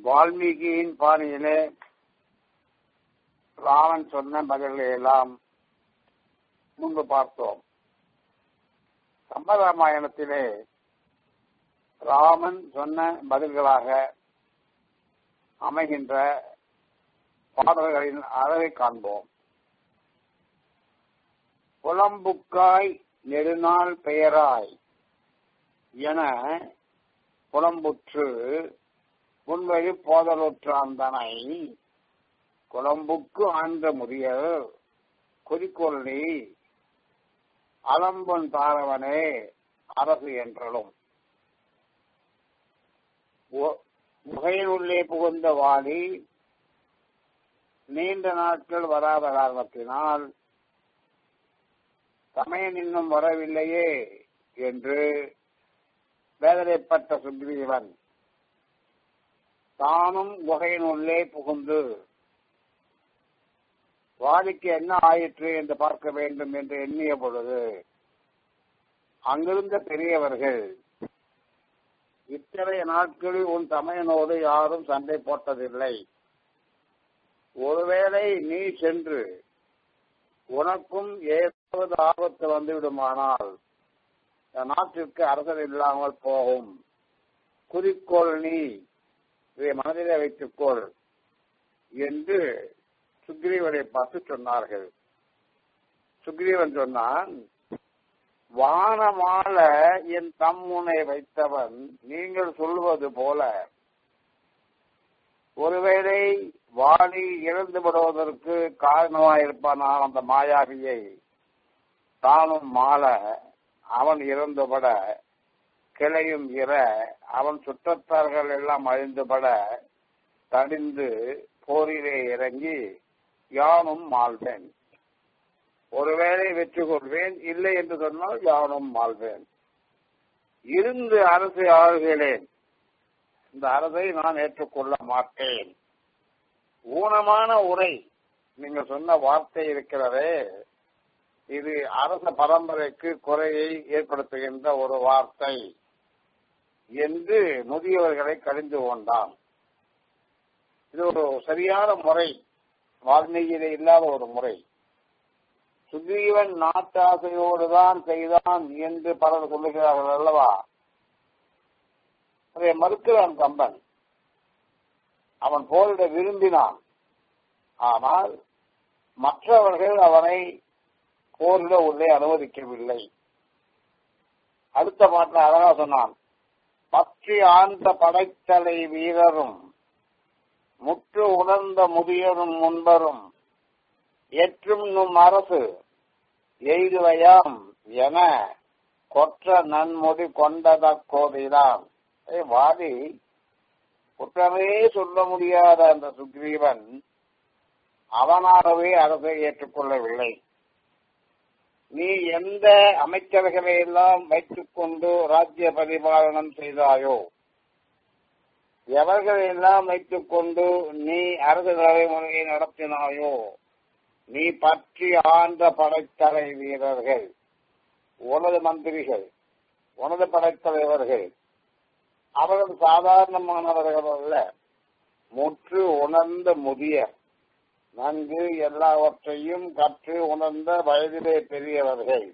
வால்மீகியின் பாணியிலே ராமன் சொன்ன பதில்களை எல்லாம் முன்பு பார்த்தோம் கம்பராமாயணத்திலே ராமன் சொன்ன பதில்களாக அமைகின்ற பாடல்களின் அழகை காண்போம் புலம்புக்காய் நெடுநாள் பெயராய் என புலம்புற்று முன்வழி போதலுற்றாந்தனை குழம்புக்கு ஆண்ட முதியல் குறிக்கொள்ளி அலம்பன் தாரவனே அரசு என்றலும் முகையினுள்ளே புகுந்த வாலி நீண்ட நாட்கள் வராத காரணத்தினால் சமயன் இன்னும் வரவில்லையே என்று வேதனைப்பட்ட சுக்ரீவன் தானும் குகையினுள்ளே புகுந்து வாலிக்கு என்ன ஆயிற்று என்று பார்க்க வேண்டும் என்று எண்ணிய பொழுது அங்கிருந்த பெரியவர்கள் இத்தகைய நாட்களில் உன் தமையனோடு யாரும் சண்டை போட்டதில்லை ஒருவேளை நீ சென்று உனக்கும் ஏதாவது ஆபத்து வந்துவிடுமானால் நாட்டிற்கு அரசர் இல்லாமல் போகும் குறிக்கோள் நீ இதை மனதிலே வைத்துக்கொள் என்று சுக்ரீவனை பார்த்து சொன்னார்கள் சுக்ரீவன் சொன்னான் வானமால என் தம்முனை வைத்தவன் நீங்கள் சொல்வது போல ஒருவேளை வாலி இறந்து விடுவதற்கு காரணமாயிருப்பான் அந்த மாயாவியை தானும் மால அவன் இறந்துபட கிளையும் இற அவன் சுற்றத்தார்கள் எல்லாம் அழிந்துபட தடிந்து போரிலே இறங்கி யானும் மாள்வேன் ஒருவேளை வெற்றி கொள்வேன் இல்லை என்று சொன்னால் யானும் மாள்வேன் இருந்து அரசு ஆளுகிறேன் இந்த அரசை நான் ஏற்றுக்கொள்ள மாட்டேன் ஊனமான உரை நீங்க சொன்ன வார்த்தை இருக்கிறதே இது அரச பரம்பரைக்கு குறையை ஏற்படுத்துகின்ற ஒரு வார்த்தை என்று முதியவர்களை கழிந்து கொண்டான் இது ஒரு சரியான முறை வால்மீகியிலே இல்லாத ஒரு முறை சுக்ரீவன் நாட்டாசையோடு தான் செய்தான் என்று பலர் சொல்லுகிறார்கள் அல்லவா அதை மறுக்கிறான் கம்பன் அவன் போரிட விரும்பினான் ஆனால் மற்றவர்கள் அவனை போரிட உள்ளே அனுமதிக்கவில்லை அடுத்த பாட்டில் அழகா சொன்னான் பற்றி ஆழ்ந்த படைத்தலை வீரரும் முற்று உணர்ந்த முதியரும் முன்பரும் ஏற்றும் நும் அரசு எய்துவையாம் என கொற்ற நன்முடி கொண்டத கோதைதான் வாதி குற்றமே சொல்ல முடியாத அந்த சுக்ரீவன் அவனாகவே அரசை ஏற்றுக்கொள்ளவில்லை நீ எந்த அமைச்சர்களை எல்லாம் வைத்துக் கொண்டு ராஜ்ய பரிபாலனம் செய்தாயோ எவர்களை எல்லாம் வைத்துக் கொண்டு நீ அரசு தலைமுறையை நடத்தினாயோ நீ பற்றி ஆண்ட படைத்தலை வீரர்கள் உனது மந்திரிகள் உனது படைத்தலைவர்கள் அவர்கள் சாதாரணமானவர்கள் அல்ல முற்று உணர்ந்த முதிய நன்கு எல்லாவற்றையும் கற்று உணர்ந்த வயதிலே பெரியவர்கள்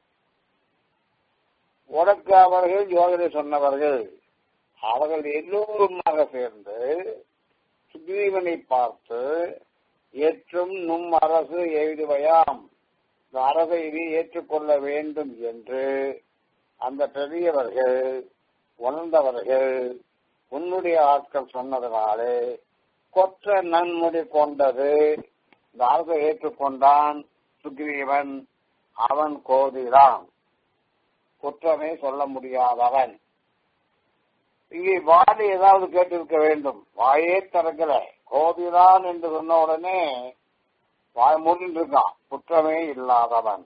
உனக்கு அவர்கள் யோகனை சொன்னவர்கள் அவர்கள் எல்லோருமாக சேர்ந்து சுக்ரீவனை பார்த்து ஏற்றும் நும் அரசு எழுதுவையாம் இந்த அரசை நீ ஏற்றுக்கொள்ள வேண்டும் என்று அந்த பெரியவர்கள் உணர்ந்தவர்கள் உன்னுடைய ஆட்கள் சொன்னதனாலே கொற்ற நன்முடி கொண்டது இந்த அரசை ஏற்றுக்கொண்டான் சுக்ரீவன் அவன் கோதிதான் குற்றமே சொல்ல முடியாதவன் இங்கே வாடி ஏதாவது கேட்டிருக்க வேண்டும் வாயே திறக்கல கோதிதான் என்று சொன்ன உடனே வாய் மூடிட்டு இருக்கான் குற்றமே இல்லாதவன்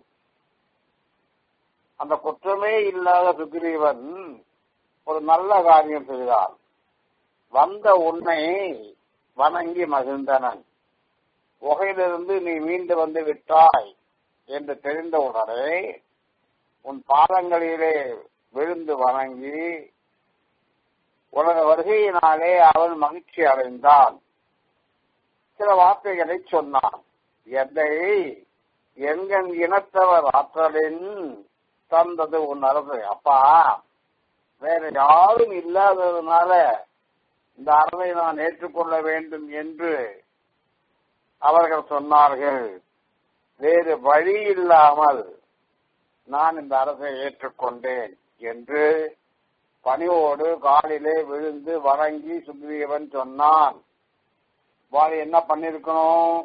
அந்த குற்றமே இல்லாத சுக்ரீவன் ஒரு நல்ல காரியம் செய்தான் வந்த உன்னை வணங்கி மகிழ்ந்தனன் புகையிலிருந்து நீ மீண்டு வந்து விட்டாய் என்று தெரிந்தவுடனே உன் பாதங்களிலே விழுந்து வணங்கி உலக வருகையினாலே அவன் மகிழ்ச்சி அடைந்தான் சில வார்த்தைகளை சொன்னான் எதை எங்கள் இனத்தவர் ஆற்றலின் தந்தது உன் அரசு அப்பா வேற யாரும் இல்லாததுனால இந்த அரசை நான் ஏற்றுக்கொள்ள வேண்டும் என்று அவர்கள் சொன்னார்கள் வேறு வழி இல்லாமல் நான் இந்த அரசை ஏற்றுக்கொண்டேன் என்று பணிவோடு காலிலே விழுந்து வணங்கி சுக்ரீவன் சொன்னான் வாலி என்ன பண்ணிருக்கணும்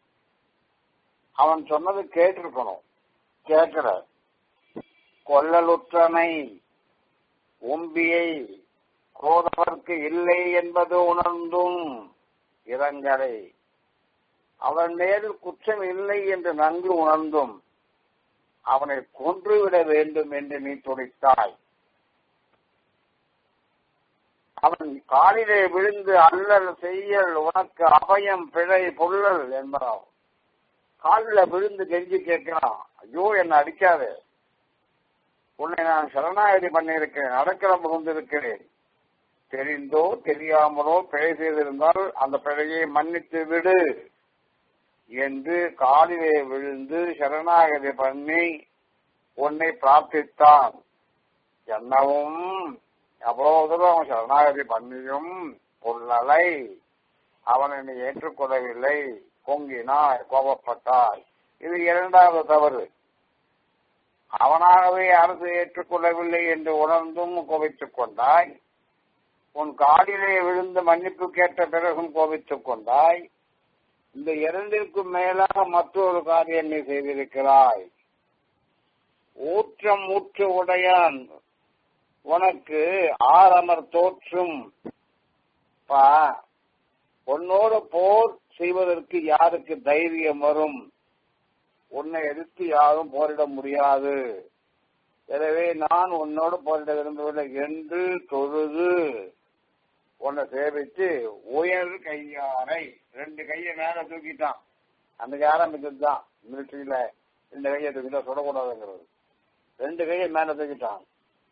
அவன் சொன்னது கேட்டிருக்கணும் கேட்கிற கொல்லலுற்றனை உம்பியை கோதவர்க்கு இல்லை என்பது உணர்ந்தும் இரங்கலை அவன் மேல் குற்றம் இல்லை என்று நன்கு உணர்ந்தும் அவனை கொன்றுவிட வேண்டும் என்று நீ துடித்தாய் அவன் காலிலே விழுந்து அல்லல் செய்யல் உனக்கு அபயம் பிழை பொல்லல் என்பதாம் காலில் விழுந்து கெஞ்சி கேட்கிறான் ஐயோ என்ன அடிக்காதே உன்னை நான் சரணாகதி பண்ணியிருக்கிறேன் அடக்கலம் புகுந்திருக்கிறேன் தெரிந்தோ தெரியாமலோ பிழை செய்திருந்தால் அந்த பிழையை மன்னித்து விடு என்று காலிலே விழுந்து சரணாகதி பண்ணி உன்னை பிரார்த்தித்தான் என்னவும் அவ்வளவு தூரம் அவன் சரணாகதி பண்ணியும் பொருளலை அவன் என்னை ஏற்றுக்கொள்ளவில்லை பொங்கினாய் கோபப்பட்டாய் இது இரண்டாவது தவறு அவனாகவே அரசு ஏற்றுக்கொள்ளவில்லை என்று உணர்ந்தும் கோபித்துக் கொண்டாய் உன் காலிலே விழுந்து மன்னிப்பு கேட்ட பிறகும் கோபித்துக் கொண்டாய் இந்த இரண்டிற்கும் மேலாக மற்றொரு காரியம் நீ செய்திருக்கிறாய் ஊற்றம் ஊற்று உடையான் உனக்கு ஆரமர் தோற்றும் பா உன்னோடு போர் செய்வதற்கு யாருக்கு தைரியம் வரும் உன்னை எதிர்த்து யாரும் போரிட முடியாது எனவே நான் உன்னோடு போரிட விரும்பவில்லை என்று தொழுது உன்னை சேவித்து உயர் கையாரை ரெண்டு கையை மேல தூக்கிட்டான் அன்னைக்கு ஆரம்பிச்சது தான் மிலிட்டரியில ரெண்டு கையை தூக்கிட்டா சுடக்கூடாதுங்கிறது ரெண்டு கையை மேல தூக்கிட்டான்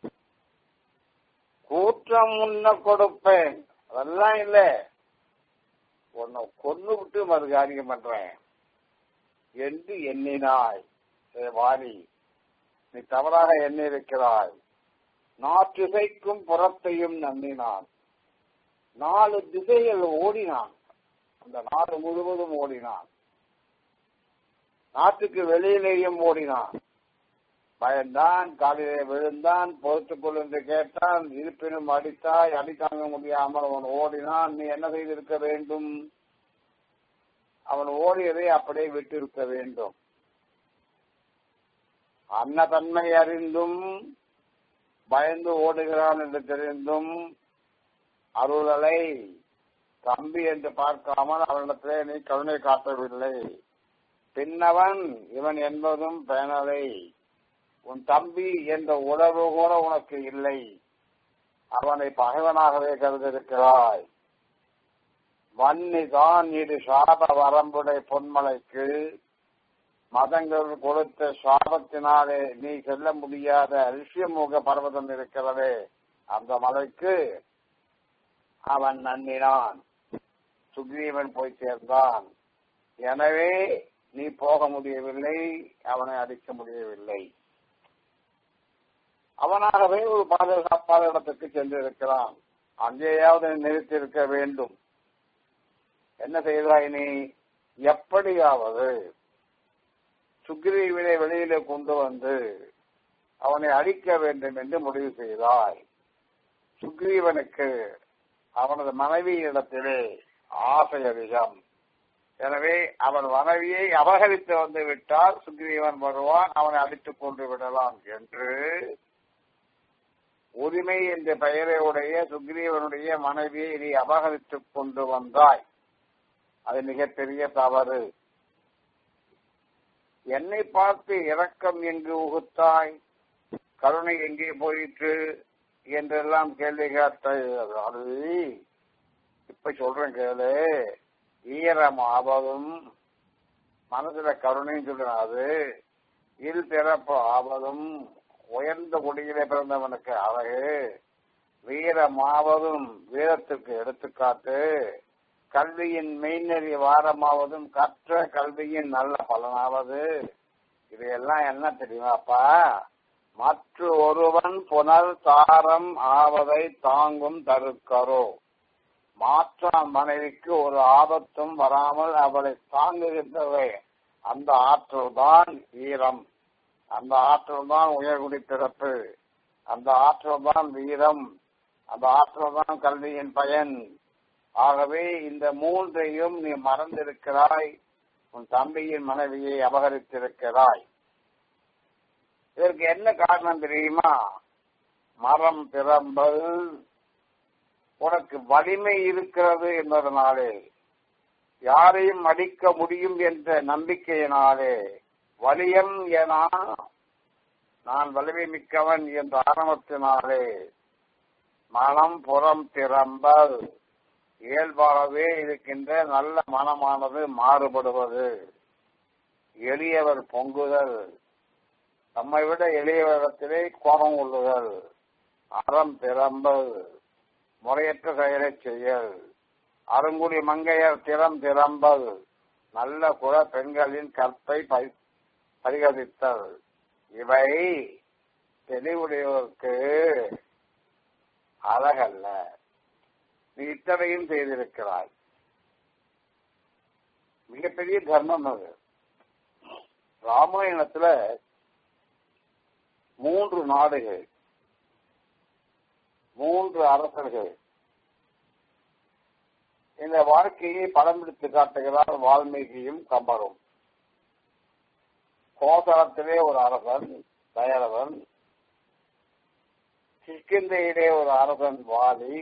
கூற்றம் முன்ன கொடுப்பேன் அதெல்லாம் இல்ல உன்னை கொன்னு விட்டு மறு காரியம் பண்றேன் என்று எண்ணினாய் ஏ வாலி நீ தவறாக எண்ணி இருக்கிறாய் நாற்றிசைக்கும் புறத்தையும் நம்பினான் நாலு திசைகள் ஓடினான் அந்த நாடு முழுவதும் ஓடினான் நாட்டுக்கு வெளியிலேயும் ஓடினான் பயந்தான் காலிலே விழுந்தான் பொறுத்துக்கொள் என்று கேட்டான் இருப்பினும் அடித்தாய் அடித்தாங்க முடியாமல் அவன் ஓடினான் நீ என்ன செய்திருக்க வேண்டும் அவன் ஓடியதை அப்படியே விட்டிருக்க வேண்டும் அன்னதன்மை அறிந்தும் பயந்து ஓடுகிறான் என்று தெரிந்தும் அருளலை தம்பி என்று பார்க்காமல் அவனிடத்திலே நீ கருணை காட்டவில்லை பின்னவன் இவன் என்பதும் பேணலை உன் தம்பி என்ற உணர்வு கூட உனக்கு இல்லை அவனை பகைவனாகவே கருதிருக்கிறாய் வன்னிதான் இது சாப வரம்புடை பொன்மலைக்கு மதங்கள் கொடுத்த சாபத்தினாலே நீ செல்ல முடியாத ரிஷியமுக பர்வதம் இருக்கிறதே அந்த மலைக்கு அவன் நன்னினான் சுக்ரீவன் போய் சேர்ந்தான் எனவே நீ போக முடியவில்லை அவனை அடிக்க முடியவில்லை அவனாகவே ஒரு பாதுகாப்பாத இடத்துக்கு சென்றிருக்கிறான் அங்கேயாவது நிறுத்தி இருக்க வேண்டும் என்ன செய்தாய் நீ எப்படியாவது சுக்ரீவனை வெளியிலே கொண்டு வந்து அவனை அழிக்க வேண்டும் என்று முடிவு செய்தாய் சுக்ரீவனுக்கு அவனது மனைவியிடத்திலே ஆசை அதிகம் எனவே அவன் மனைவியை அபகரித்து வந்து விட்டால் சுக்ரீவன் வருவான் அவனை அடித்துக் கொண்டு விடலாம் என்று உரிமை என்ற பெயரை உடைய சுக்ரீவனுடைய மனைவியை நீ அபகரித்துக் கொண்டு வந்தாய் அது மிகப்பெரிய தவறு என்னை பார்த்து இரக்கம் எங்கு உகுத்தாய் கருணை எங்கே போயிற்று என்றெல்லாம் கேள்வி கேட்டாய் அது இப்ப சொல்றேன் கேளு ஈரமாவதும் மனசுல கருணைன்னு சொல்றேன் அது இல் பிறப்பு ஆவதும் உயர்ந்த குடியிலே பிறந்தவனுக்கு அழகு வீரமாவதும் வீரத்துக்கு எடுத்துக்காட்டு கல்வியின் மெய்நெறி வாரமாவதும் கற்ற கல்வியின் நல்ல பலனாவது இதையெல்லாம் என்ன தெரியுமாப்பா மற்ற ஒருவன் புனல் தாரம் ஆவதை தாங்கும் தருக்கரோ மாற்றான் மனைவிக்கு ஒரு ஆபத்தும் வராமல் அவளை தாங்குகின்றவை அந்த ஆற்றல் தான் வீரம் அந்த ஆற்றல் தான் உயர்குடி பிறப்பு அந்த ஆற்றல் தான் வீரம் அந்த ஆற்றல் தான் கல்வியின் பயன் ஆகவே இந்த மூன்றையும் நீ மறந்திருக்கிறாய் உன் தம்பியின் மனைவியை அபகரித்திருக்கிறாய் இதற்கு என்ன காரணம் தெரியுமா மரம் பிறம்பல் உனக்கு வலிமை இருக்கிறது என்பதனாலே யாரையும் அடிக்க முடியும் என்ற நம்பிக்கையினாலே வலியம் என நான் வலிமை மிக்கவன் என்ற ஆரம்பத்தினாலே மனம் புறம் திறம்பல் இயல்பாகவே இருக்கின்ற நல்ல மனமானது மாறுபடுவது எளியவர் பொங்குதல் நம்மை விட எளியவரிடத்திலே கோபம் கொள்ளுதல் அறம் திறம்பல் முறையற்ற செயலை செய்யல் அருங்குடி மங்கையர் திறம் திறம்பல் நல்ல குல பெண்களின் கற்பை பரிகரித்தல் இவை தெளிவுடையவருக்கு அழகல்ல நீ இத்தனையும் செய்திருக்கிறாய் மிகப்பெரிய தர்மம் அது ராமாயணத்துல மூன்று நாடுகள் மூன்று அரசர்கள் இந்த வாழ்க்கையை படம் பிடித்து காட்டுகிறார் வால்மீகியும் கம்பரும் கோசலத்திலே ஒரு அரசன் தயரவன் கிஷ்கிந்தையிலே ஒரு அரசன் வாலி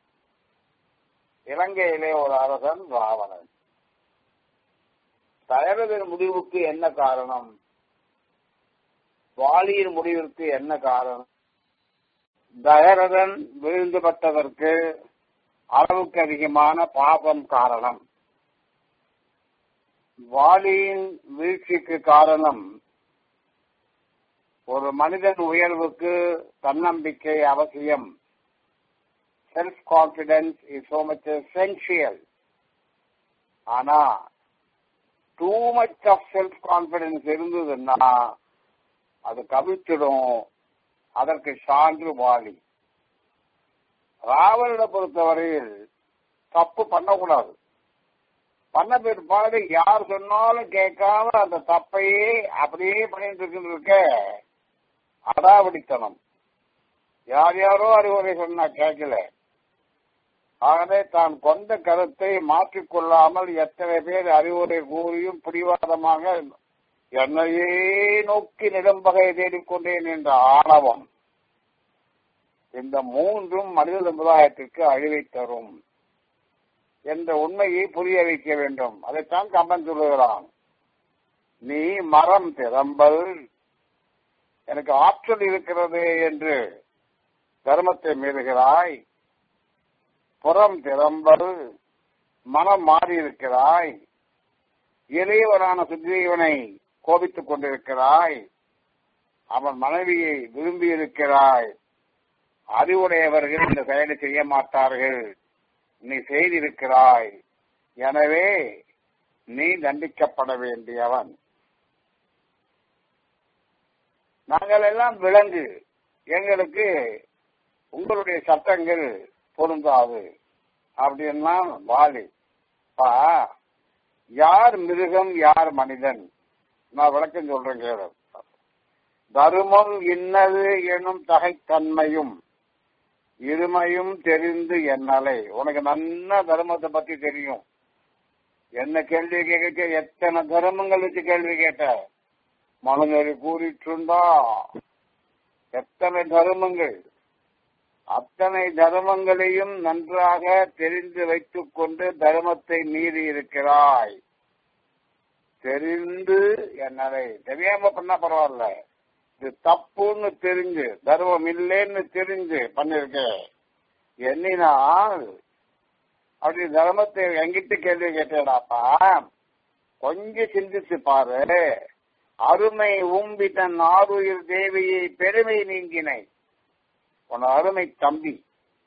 இலங்கையிலே ஒரு அரசன் ராவணன் தயரவின் முடிவுக்கு என்ன காரணம் வாலியின் முடிவிற்கு என்ன காரணம் தயரதன் விழுந்துபட்டதற்கு அளவுக்கு அதிகமான பாபம் காரணம் வாலியின் வீழ்ச்சிக்கு காரணம் ஒரு மனிதன் உயர்வுக்கு தன்னம்பிக்கை அவசியம் self confidence is so much essential ஆனா too much of self confidence இருந்ததுன்னா அது கவிழ்த்திடும் அதற்கு சான்று வாலி ராவணனை பொறுத்தவரையில் தப்பு பண்ணக்கூடாது பண்ண பிற்பாடு யார் சொன்னாலும் கேட்காம அந்த தப்பையே அப்படியே பண்ணிட்டு இருக்க அடாவடித்தனம் யார் யாரோ அறிவுரை சொன்னா கேட்கல ஆகவே தான் கொண்ட கருத்தை மாற்றிக்கொள்ளாமல் எத்தனை பேர் அறிவுரை கூறியும் பிடிவாதமாக என்னையே நோக்கி நிலம்பகை தேடிக்கொண்டேன் என்ற ஆணவம் இந்த மூன்றும் மனித சமுதாயத்திற்கு அழிவை தரும் என்ற உண்மையை புரிய வைக்க வேண்டும் அதைத்தான் கம்பன் சொல்லுகிறான் நீ மரம் திறம்பல் எனக்கு ஆற்றல் இருக்கிறது என்று தர்மத்தை மீறுகிறாய் புறம் திறம்பல் மனம் மாறி இருக்கிறாய் இளையவரான சுக்ரீவனை கோபித்துக் கொண்டிருக்கிறாய் அவன் மனைவியை விரும்பி இருக்கிறாய் அறிவுடையவர்கள் இந்த செயலை செய்ய மாட்டார்கள் நீ செய்திருக்கிறாய் எனவே நீ தண்டிக்கப்பட வேண்டியவன் நாங்கள் எல்லாம் விலங்கு எங்களுக்கு உங்களுடைய சட்டங்கள் பொருந்தாது அப்படின்னா வாலி யார் மிருகம் யார் மனிதன் நான் விளக்கம் சொல்றேன் கேளு தருமம் இன்னது எனும் தகைத்தன்மையும் இருமையும் தெரிந்து என்னலை உனக்கு நல்ல தர்மத்தை பத்தி தெரியும் என்ன கேள்வி கேட்க எத்தனை தர்மங்கள் வச்சு கேள்வி கேட்ட மனுநெறி கூறிட்டுண்டா எத்தனை தர்மங்கள் அத்தனை தர்மங்களையும் நன்றாக தெரிந்து வைத்துக் கொண்டு தர்மத்தை மீறி இருக்கிறாய் தெரிந்து என்னதை தெரியாம பண்ணா பரவாயில்ல இது தப்புன்னு தெரிஞ்சு தர்மம் இல்லைன்னு தெரிஞ்சு பண்ணிருக்க எண்ணினால் அப்படி தர்மத்தை எங்கிட்ட கேள்வி கேட்டேடாப்பா கொஞ்சம் சிந்திச்சு பாரு அருமை உம்பி தன் ஆறுயிர் தேவியை பெருமை நீங்கினை உன் அருமை தம்பி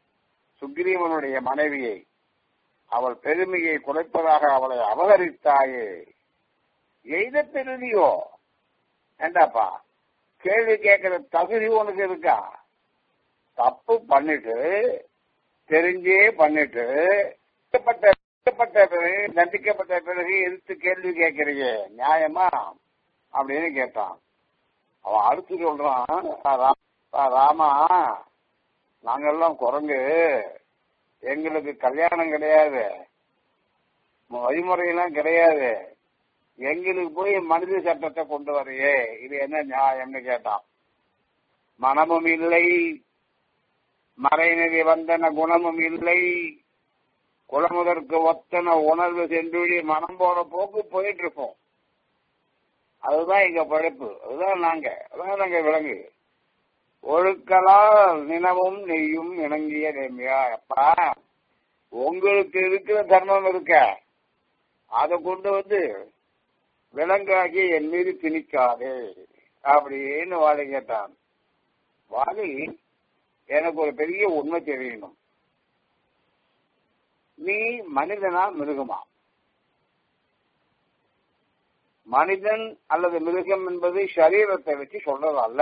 சுக்ரீவனுடைய மனைவியை அவள் பெருமையை குறைப்பதாக அவளை அபகரித்தாயே எய்த பெருதியோ ஏண்டாப்பா கேள்வி கேட்கிற தகுதி உனக்கு இருக்கா தப்பு பண்ணிட்டு தெரிஞ்சே பண்ணிட்டு தண்டிக்கப்பட்ட பிறகு தண்டிக்கப்பட்ட பிறகு எதிர்த்து கேள்வி கேட்கறீங்க நியாயமா அப்படின்னு கேட்டான் அவன் அடுத்து சொல்றான் ராமா நாங்கெல்லாம் குரங்கு எங்களுக்கு கல்யாணம் கிடையாது வழிமுறையெல்லாம் கிடையாது எங்களுக்கு போய் மனித சட்டத்தை கொண்டு வரையே இது என்ன நியாயம்னு கேட்டான் மனமும் இல்லை மறைநதி வந்தன குணமும் இல்லை குலமுதற்கு ஒத்தன உணர்வு சென்று மனம் போற போக்கு போயிட்டு இருப்போம் அதுதான் எங்க பழைப்பு அதுதான் நாங்க அதான் நாங்க விலங்கு ஒழுக்கலால் நினமும் நெய்யும் இணங்கிய நேமியா அப்பா உங்களுக்கு இருக்கிற தர்மம் இருக்க அதை கொண்டு வந்து விலங்காகி என் மீது திணிக்காதே அப்படின்னு வாலி கேட்டான் வாலி எனக்கு ஒரு பெரிய உண்மை தெரியணும் நீ மனிதனா மிருகமா மனிதன் அல்லது மிருகம் என்பது சரீரத்தை வச்சு சொல்றது அல்ல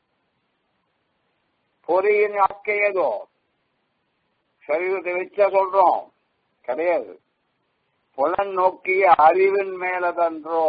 பொறியின் ஆக்கையதோ சரீரத்தை வச்சா சொல்றோம் கிடையாது புலன் நோக்கிய அறிவின் மேலதன்றோ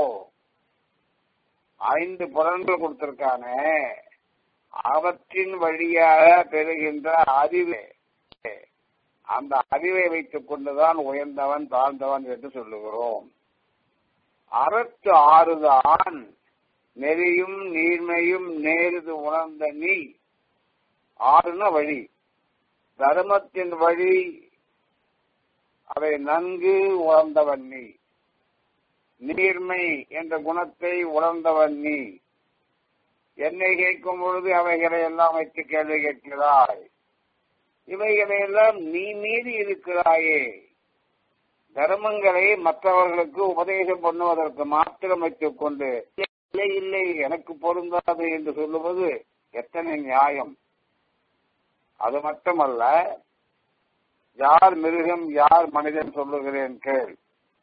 ஐந்து புலன்கள் கொடுத்திருக்கானே அவற்றின் வழியாக பெறுகின்ற அறிவே அந்த அறிவை வைத்துக் கொண்டுதான் உயர்ந்தவன் தாழ்ந்தவன் என்று சொல்லுகிறோம் அறத்து ஆறுதான் நெறியும் நீர்மையும் நேருது உணர்ந்த நீ ஆறுன வழி தர்மத்தின் வழி அதை நன்கு உணர்ந்தவன் நீ நீர்மை என்ற குணத்தை உணர்ந்தவன் நீ என்னை கேட்கும் பொழுது அவைகளை எல்லாம் வைத்து கேள்வி கேட்கிறாய் இவைகளை எல்லாம் நீ மீது இருக்கிறாயே தர்மங்களை மற்றவர்களுக்கு உபதேசம் பண்ணுவதற்கு மாத்திரம் வைத்துக் கொண்டு இல்லை இல்லை எனக்கு பொருந்தாது என்று சொல்லுவது எத்தனை நியாயம் அது மட்டுமல்ல யார் மிருகம் யார் மனிதன் சொல்லுகிறேன் கேள்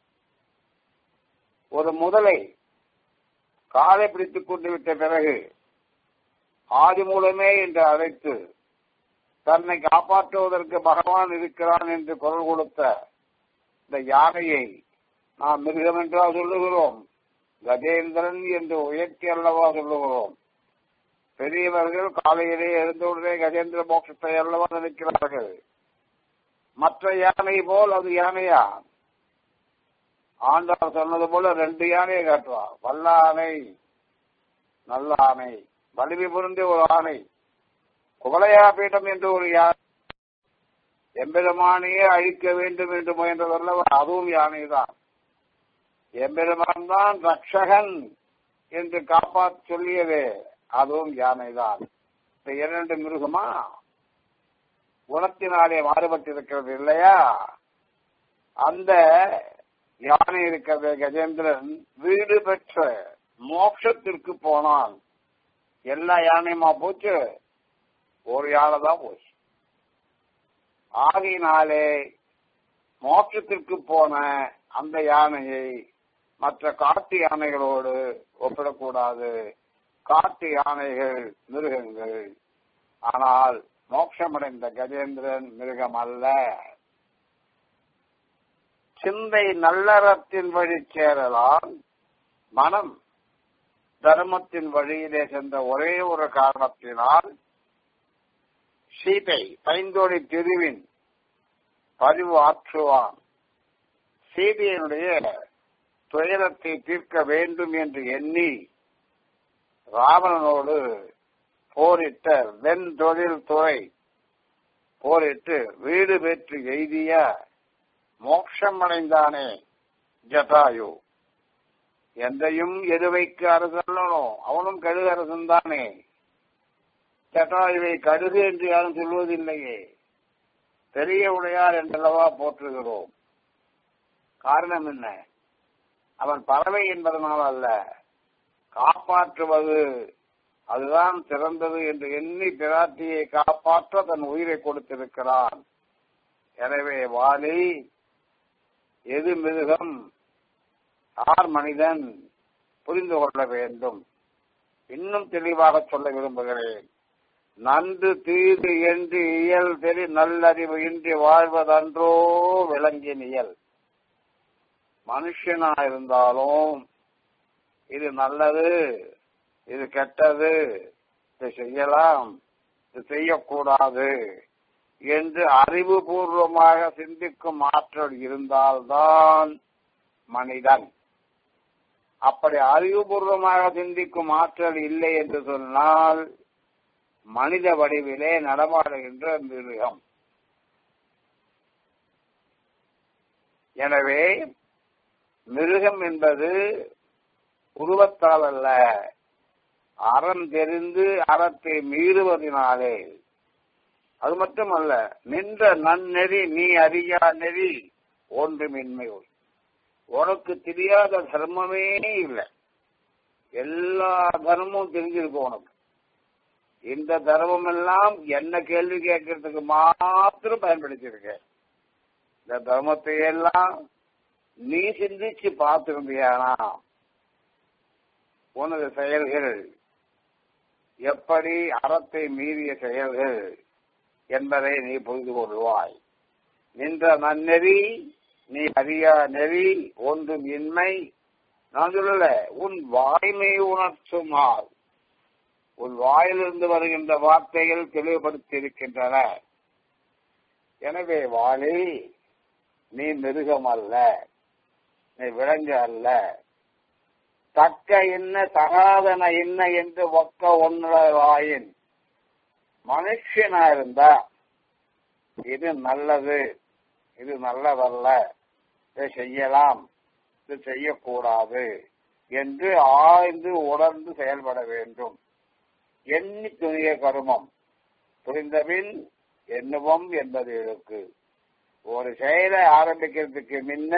ஒரு முதலை காலை பிடித்துக் கொண்டு விட்ட பிறகு ஆதி மூலமே என்று அழைத்து தன்னை காப்பாற்றுவதற்கு பகவான் இருக்கிறான் என்று குரல் கொடுத்த இந்த யானையை நாம் மிருகம் என்றா சொல்லுகிறோம் கஜேந்திரன் என்று உயர்த்தி அல்லவா சொல்லுகிறோம் பெரியவர்கள் காலையிலே எழுந்தவுடனே கஜேந்திர மோட்சத்தை அல்லவா நினைக்கிறார்கள் மற்ற யானை போல் அது யானையா ஆண்டார் சொன்னது போல ரெண்டு யானையை காட்டுவார் வல்ல ஆணை நல்ல ஆணை வலிமை பொருந்திய ஒரு ஆணை குவலையா பீடம் என்று ஒரு யானை எம்பெருமானையே அழிக்க வேண்டும் என்று முயன்றதல்லவா அதுவும் யானை தான் எம்பெருமான் தான் ரக்ஷகன் என்று காப்பாற்ற சொல்லியதே அதுவும் யானை தான் இந்த இரண்டு மிருகமா குணத்தினாலே மாறுபட்டிருக்கிறது இல்லையா அந்த யானை இருக்கிறது கஜேந்திரன் வீடு பெற்ற மோட்சத்திற்கு போனால் எல்லா யானையுமா போச்சு ஒரு யானை தான் போச்சு ஆகையினாலே மோட்சத்திற்கு போன அந்த யானையை மற்ற காட்டு யானைகளோடு ஒப்பிடக்கூடாது காட்டு யானைகள் மிருகங்கள் ஆனால் மோட்சமடைந்த கஜேந்திரன் மிருகம் அல்ல சிந்தை நல்லறத்தின் வழி சேரலாம் மனம் தர்மத்தின் வழியிலே சென்ற ஒரே ஒரு காரணத்தினால் சீதை பைந்தோடி திருவின் பதிவு ஆற்றுவான் சீதையினுடைய துயரத்தை தீர்க்க வேண்டும் என்று எண்ணி ராவணனோடு போரிட்ட வெண்தொழில் துறை போரிட்டு வீடு பெற்று எய்திய மோட்சம் அடைந்தானே ஜட்டாயு எந்தையும் எருவைக்கு அரசல்லனும் அவனும் கழுகு அரசன் தானே ஜட்டாயுவை கழுகு என்று யாரும் சொல்வதில்லையே பெரிய உடையார் என்றல்லவா போற்றுகிறோம் காரணம் என்ன அவன் பறவை என்பதனால் அல்ல காப்பாற்றுவது அதுதான் சிறந்தது என்று எண்ணி பிராட்டியை காப்பாற்ற தன் உயிரை கொடுத்திருக்கிறான் எனவே வாலி எது மிருகம் யார் மனிதன் புரிந்து கொள்ள வேண்டும் இன்னும் தெளிவாக சொல்ல விரும்புகிறேன் நன்று தீது என்று இயல் தெரி நல்லறிவு இன்றி வாழ்வதன்றோ விலங்கின் இயல் மனுஷனா இருந்தாலும் இது நல்லது இது கெட்டது இது செய்யலாம் இது செய்யக்கூடாது என்று அறிவுபூர்வமாக சிந்திக்கும் ஆற்றல் இருந்தால்தான் மனிதன் அப்படி அறிவுபூர்வமாக சிந்திக்கும் ஆற்றல் இல்லை என்று சொன்னால் மனித வடிவிலே நடமாடுகின்ற மிருகம் எனவே மிருகம் என்பது உருவத்தால் அல்ல அறம் தெரிந்து அறத்தை மீறுவதனாலே அது மட்டுமல்ல நின்ற நன்னெறி நீ அறியா நெறி ஒன்றுமின்மை உனக்கு தெரியாத தர்மமே இல்லை எல்லா தர்மமும் தெரிஞ்சிருக்கும் உனக்கு இந்த தர்மம் எல்லாம் என்ன கேள்வி கேட்கறதுக்கு மாத்திரம் பயன்படுத்தியிருக்க இந்த தர்மத்தை எல்லாம் நீ சிந்திச்சு பார்த்திருந்தியானா உனது செயல்கள் எப்படி அறத்தை மீறிய செயல்கள் என்பதை நீ புரிந்து கொள்வாய் நின்ற நன்னெறி நீ அறியா நெறி ஒன்றும் இன்மை நான் சொல்லல உன் வாய்மை உணர்த்துமால் உன் வாயிலிருந்து வருகின்ற வார்த்தைகள் தெளிவுபடுத்தி இருக்கின்றன எனவே வாலி நீ மிருகம் அல்ல நீ விலங்கு அல்ல தக்க என்ன தகாதன என்ன என்று ஒக்க ஒன்றாயின் மனுஷனா இருந்தா இது நல்லது இது நல்லதல்ல இதை செய்யலாம் இது செய்யக்கூடாது என்று ஆய்ந்து உணர்ந்து செயல்பட வேண்டும் எண்ணி துணிய கருமம் புரிந்தபின் எண்ணுவோம் என்பது இருக்கு ஒரு செயலை ஆரம்பிக்கிறதுக்கு முன்ன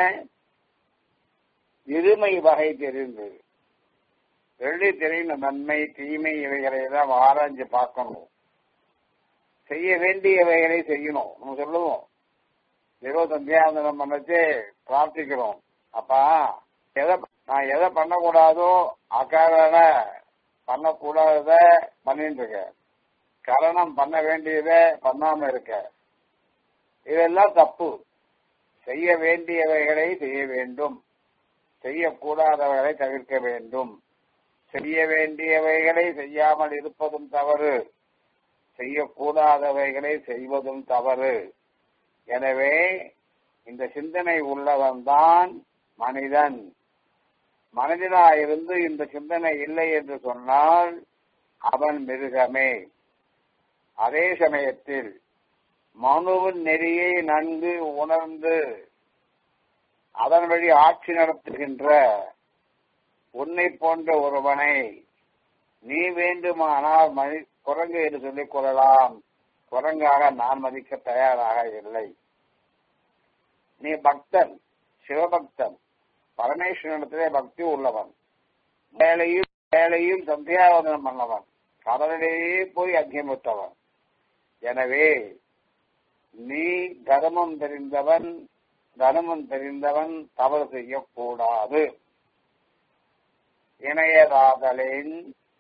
இருமை வகை தெரிந்து வெள்ளி தெரிந்த நன்மை தீமை இவைகளை எல்லாம் ஆராய்ஞ்சு பார்க்கணும் செய்ய வேண்டியவைகளை செய்யணும் நம்ம சொல்லுவோம் ஏதோ சந்தியாவந்தனம் பண்ணிச்சு பிரார்த்திக்கிறோம் அப்பா எதை நான் எதை பண்ணக்கூடாதோ அக்காரண பண்ணக்கூடாதத பண்ணிட்டு இருக்க கரணம் பண்ண வேண்டியத பண்ணாம இருக்க இதெல்லாம் தப்பு செய்ய வேண்டியவைகளை செய்ய வேண்டும் செய்யக்கூடாதவைகளை தவிர்க்க வேண்டும் செய்ய வேண்டியவைகளை செய்யாமல் இருப்பதும் தவறு செய்யக்கூடாதவைகளை செய்வதும் தவறு எனவே இந்த சிந்தனை உள்ளவன் தான் மனிதன் மனிதனாயிருந்து இந்த சிந்தனை இல்லை என்று சொன்னால் அவன் மிருகமே அதே சமயத்தில் மனுவின் நெறியை நன்கு உணர்ந்து அதன் வழி ஆட்சி நடத்துகின்ற உன்னை போன்ற ஒருவனை நீ வேண்டுமானால் மதி குரங்கு என்று சொல்லிக் கொள்ளலாம் குரங்காக நான் மதிக்க தயாராக இல்லை நீ பக்தன் சிவபக்தன் பரமேஸ்வரனிடத்திலே பக்தி உள்ளவன் வேலையும் வேலையும் சந்தியாவதனம் பண்ணவன் கடலிலேயே போய் அக்கியமிட்டவன் எனவே நீ தர்மம் தெரிந்தவன் தர்மம் தெரிந்தவன் தவறு செய்யக்கூடாது இணையதாதலின்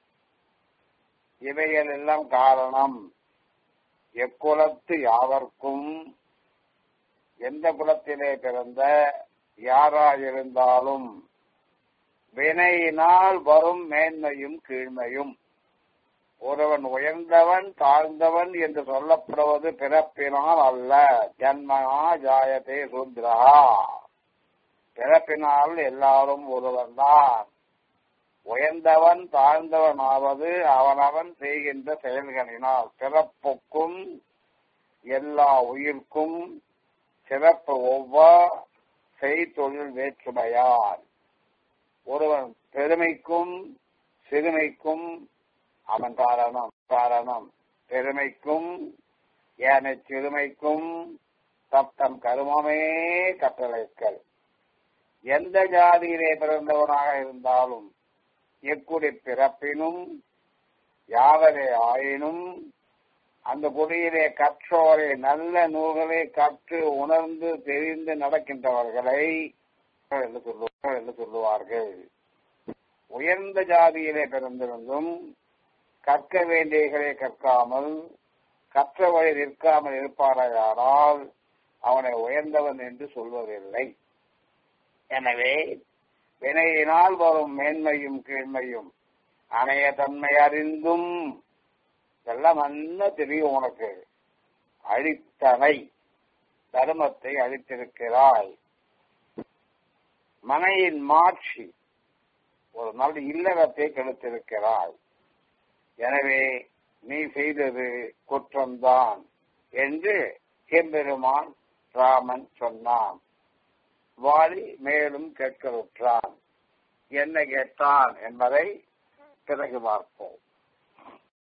இவைகள் எல்லாம் காரணம் எக்குலத்து யாவர்க்கும் எந்த குலத்திலே பிறந்த யாராயிருந்தாலும் வினையினால் வரும் மேன்மையும் கீழ்மையும் ஒருவன் உயர்ந்தவன் தாழ்ந்தவன் என்று சொல்லப்படுவது பிறப்பினால் அல்ல ஜன்மனா ஜாயதே சூத்ரா பிறப்பினால் எல்லாரும் ஒருவன் தான் உயர்ந்தவன் தாழ்ந்தவன் ஆவது அவனவன் செய்கின்ற செயல்களினால் பிறப்புக்கும் எல்லா உயிர்க்கும் சிறப்பு ஒவ்வா செய்தொழில் வேற்றுமையால் ஒருவன் பெருமைக்கும் சிறுமைக்கும் அவன் காரணம் காரணம் பெருமைக்கும் ஏனை சிறுமைக்கும் தத்தம் கருமமே கட்டளைக்கல் எந்த ஜாதியிலே பிறந்தவனாக இருந்தாலும் எக்குடி பிறப்பினும் யாவரே ஆயினும் அந்த குடியிலே கற்றோரை நல்ல நூல்களை கற்று உணர்ந்து தெரிந்து நடக்கின்றவர்களை என்று சொல்லுவார்கள் என்று சொல்லுவார்கள் உயர்ந்த ஜாதியிலே பிறந்திருந்தும் கற்க வேண்டியகளை கற்காமல் கற்ற வழி நிற்காமல் இருப்பாரையானால் அவனை உயர்ந்தவன் என்று சொல்வதில்லை எனவே வினையினால் வரும் மேன்மையும் கீழ்மையும் அணைய தன்மை அறிந்தும் இதெல்லாம் நல்லா தெரியும் உனக்கு அழித்தனை தர்மத்தை அழித்திருக்கிறாய் மனையின் மாட்சி ஒரு நல்ல இல்லறத்தை கெடுத்திருக்கிறாய் எனவே நீ செய்தது குற்றம்தான் என்று எம்பெருமான் ராமன் சொன்னான் வாலி மேலும் கேட்கலுற்றான் என்ன கேட்டான் என்பதை பிறகு பார்ப்போம்